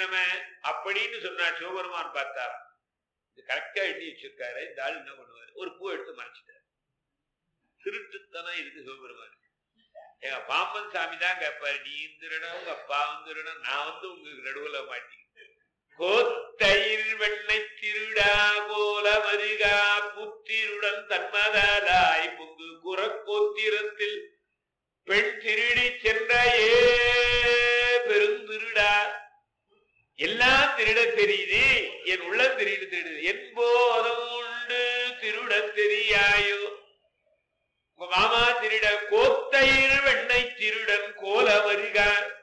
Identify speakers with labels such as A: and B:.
A: திருடனமே அப்படின்னு சொன்னா சிவபெருமான் பார்த்தார் இது கரெக்டா எண்ணி வச்சிருக்காரு இந்த ஆள் என்ன பண்ணுவாரு ஒரு பூ எடுத்து மறைச்சிட்டாரு திருட்டுத்தனம் இருக்கு சிவபெருமான் எங்க பாம்பன் சாமி தான் கேட்பாரு நீ திருடன் உங்க அப்பா திருடன் நான் வந்து உங்களுக்கு நடுவுல மாட்டி கோத்தயிர் வெண்ணை திருடா கோல வருகா புத்திருடன் தன்மதாராய் பொங்கு குறக்கோத்திரத்தில் பெண் திருடி சென்ற ஏ பெருந்திருடா எல்லாம் திருட தெரியுது என் உள்ள திருடு திருடுது என்போதும் உண்டு திருட தெரியாயோ உங்க மாமா திருட கோத்தயிர் வெண்ணை திருடன் கோல வருகார்